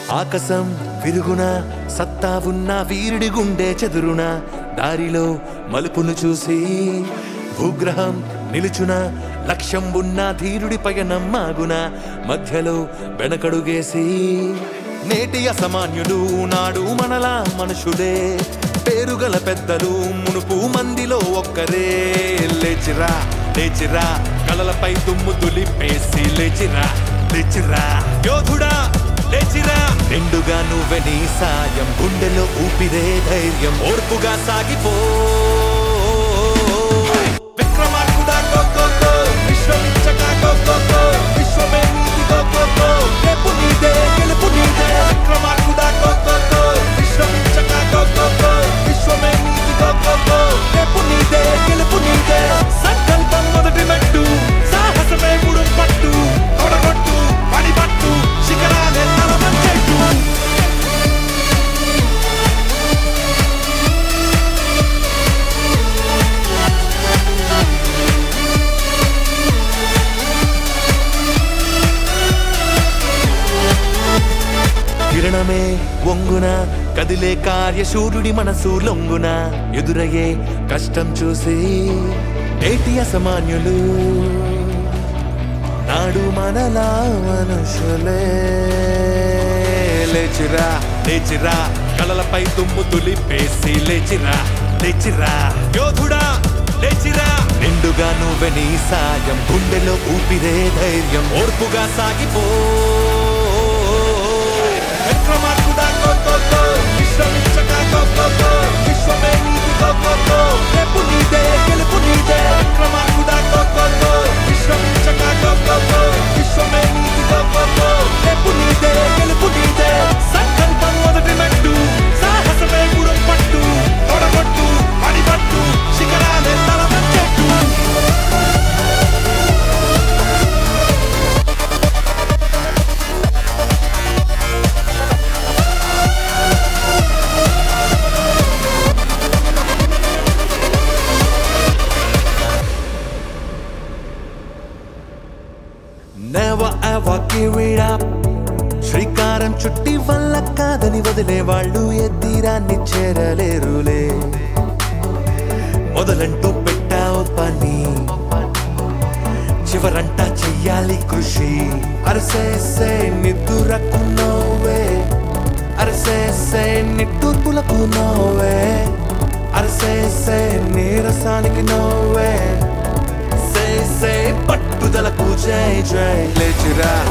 ఆకాశం విరుగున సత్తా ఉన్న వీరుడి గుండె చెదురున దారిలో మలుపును చూసి భూగ్రహం నిలుచున లక్ష్యం ఉన్న ధీరుడి పయనం మాగున మధ్యలో వెనకడుగేసి నేటి అసమాన్యులు నాడు మనలా మనుషులే పేరుగల పెద్దలు మునుపు మందిలో ఒక్కరే లేచిరా లేచిరా కలలపై దుమ్ము దులిపేసి లేచిరా లేచిరా యోధుడా లేచిరా నిండుగా నువ్వే నీ సాయం గుండెలో ఊపిరే ధైర్యం ఓర్పుగా సాగిపో విక్రమార్కుడా గో గో గో విశ్వమించక గో గో గో విశ్వమే నీది గో గో గో రేపు నీదే గెలుపు నీదే విక్రమార్కుడా గో గో గో విశ్వమించక గో గో గో విశ్వమే నీది గో గో గో రేపు నీదే గెలుపు నీదే సంకల్పం మొదటి మెట్టు సాహసమే గుడం పట్టు తొడగొట్టు పడిపట్టు శిఖరాలే తలవంచెట్టు కిరణమే వంగున కదిలే కార్యశూరుడి మనసు లొంగున ఎదురయ్యే కష్టం చూసి ఏటి అసమాన్యులు నాడు మనలా మనుషులే లేచిరా లేచిరా కలలపై దుమ్ము తులిపేసి లేచిరా లేచిరా యోధుడా లేచిరా నిండుగా నువ్వే నీ సాయం గుండెలో ఊపిరే ధైర్యం ఓర్పుగా సాగిపో విక్రమార్కుడా గో గో గో విశ్రమించక గో గో గో విశ్వమే నీది గో గో గో రేపు నీదే గెలుపు నీదే విక్రమార్కుడా గో గో గో విశ్రమించక గో గో గో విశ్వమే నీది గో గో గో రేపు నీదే గెలుపు నీదే సంకల్పం మొదటి మెట్టు సాహసమే గుడం పట్టు తొడగొట్టు పడిపట్టు శిఖరాలే తలవంచెట్టు Never ever give it up శ్రీకారం చుట్టి వల్ల కాదని వదిలే వాళ్ళు ఎద్దిరాన్ని చేరలేరులే మొదలంటూ పెట్టావు పని చివరంట చెయ్యాలి కృషి అరసేసే నిద్దురకు నోవే అరసేసే నిట్టూర్పులకు నోవే అరసేసే నీరసానికి నోవే సే సే పట్టుదలకు జై జై లేచిరా